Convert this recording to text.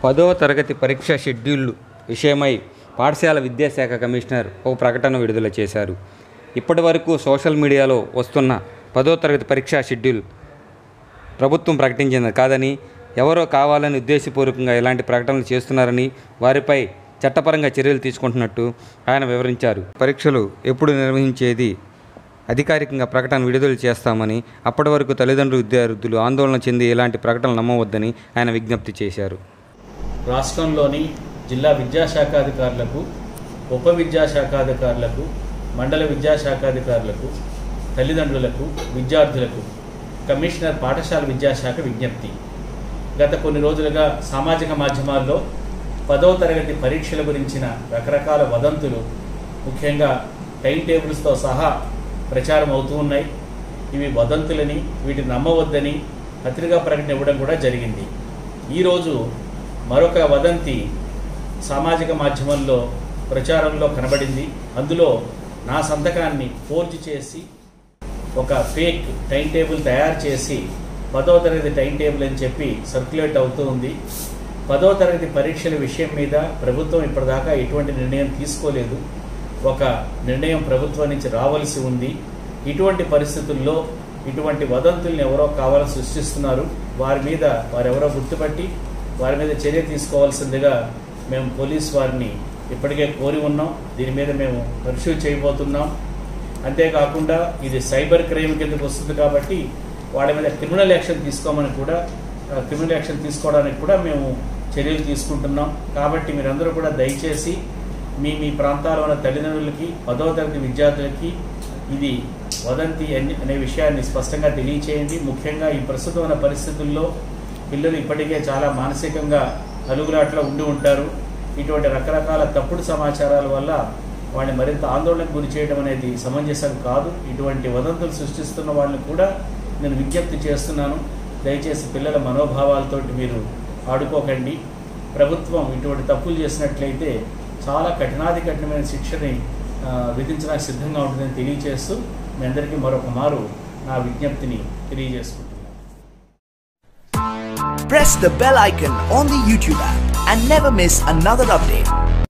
పదవ తరగతి పరీక్ష షెడ్యూల్ విషయమై పాఠశాల విద్యాశాఖ కమిషనర్ ఒక ప్రకటన విడుదల చేశారు ఇప్పటి వరకు సోషల్ మీడియాలో వస్తున్న పదో తరగతి పరీక్షా షెడ్యూల్ ప్రభుత్వం ప్రకటించింది కాదని ఎవరో కావాలని ఉద్దేశపూర్వకంగా ఇలాంటి ప్రకటనలు చేస్తున్నారని వారిపై చట్టపరంగా చర్యలు తీసుకుంటున్నట్టు ఆయన వివరించారు పరీక్షలు ఎప్పుడు నిర్వహించేది అధికారికంగా ప్రకటన విడుదల చేస్తామని అప్పటి వరకు తల్లిదండ్రులు విద్యార్థులు ఆందోళన చెంది ఇలాంటి ప్రకటనలు నమ్మవద్దని ఆయన విజ్ఞప్తి చేశారు రాష్ట్రంలోని జిల్లా విద్యాశాఖాధికారులకు ఉప విద్యాశాఖాధికారులకు మండల విద్యాశాఖాధికారులకు తల్లిదండ్రులకు విద్యార్థులకు కమిషనర్ పాఠశాల విద్యాశాఖ విజ్ఞప్తి గత కొన్ని రోజులుగా సామాజిక మాధ్యమాల్లో పదవ తరగతి పరీక్షల గురించిన రకరకాల వదంతులు ముఖ్యంగా టైం టేబుల్స్తో సహా ప్రచారం అవుతూ ఉన్నాయి ఇవి వదంతులని వీటిని నమ్మవద్దని పత్రికా ప్రకటన ఇవ్వడం కూడా జరిగింది ఈరోజు మరొక వదంతి సామాజిక మాధ్యమంలో ప్రచారంలో కనబడింది అందులో నా సంతకాన్ని ఫోర్జ్ చేసి ఒక ఫేక్ టైం టేబుల్ తయారు చేసి పదో తరగతి టైం టేబుల్ అని చెప్పి సర్క్యులేట్ అవుతూ ఉంది పదో తరగతి పరీక్షల విషయం మీద ప్రభుత్వం ఇప్పటిదాకా ఎటువంటి నిర్ణయం తీసుకోలేదు ఒక నిర్ణయం ప్రభుత్వం నుంచి రావాల్సి ఉంది ఇటువంటి పరిస్థితుల్లో ఇటువంటి వదంతుల్ని ఎవరో కావాలని సృష్టిస్తున్నారు వారి మీద వారెవరో గుర్తుపట్టి వారి మీద చర్య తీసుకోవాల్సిందిగా మేము పోలీస్ వారిని ఇప్పటికే కోరి ఉన్నాం దీని మీద మేము పరిశూ చేయబోతున్నాం అంతేకాకుండా ఇది సైబర్ క్రైమ్ కిందకు వస్తుంది కాబట్టి వాళ్ళ మీద క్రిమినల్ యాక్షన్ తీసుకోమని కూడా ఆ, క్రిమినల్ యాక్షన్ తీసుకోవడానికి కూడా మేము చర్యలు తీసుకుంటున్నాం కాబట్టి మీరందరూ కూడా దయచేసి మీ మీ ప్రాంతాల్లో ఉన్న తల్లిదండ్రులకి పదవ తరగతి విద్యార్థులకి ఇది వదంతి అని- అనే విషయాన్ని స్పష్టంగా తెలియచేయండి ముఖ్యంగా ఈ ప్రస్తుతం ఉన్న పరిస్థితుల్లో పిల్లలు ఇప్పటికే చాలా మానసికంగా అలుగులాట్లో ఉండి ఉంటారు ఇటువంటి రకరకాల తప్పుడు సమాచారాల వల్ల వాళ్ళని మరింత ఆందోళనకు గురి చేయడం అనేది సమంజసం కాదు ఇటువంటి వదంతులు సృష్టిస్తున్న వాళ్ళని కూడా నేను విజ్ఞప్తి చేస్తున్నాను దయచేసి పిల్లల మనోభావాలతోటి మీరు ఆడుకోకండి ప్రభుత్వం ఇటువంటి తప్పులు చేసినట్లయితే చాలా కఠినాది కఠినమైన శిక్షని ఆ, విధించడానికి సిద్ధంగా ఉంటుందని తెలియజేస్తూ మీ అందరికీ మరొక మారు నా విజ్ఞప్తిని తెలియజేసుకుంటున్నాను press the bell icon on the YouTube app and never miss another update.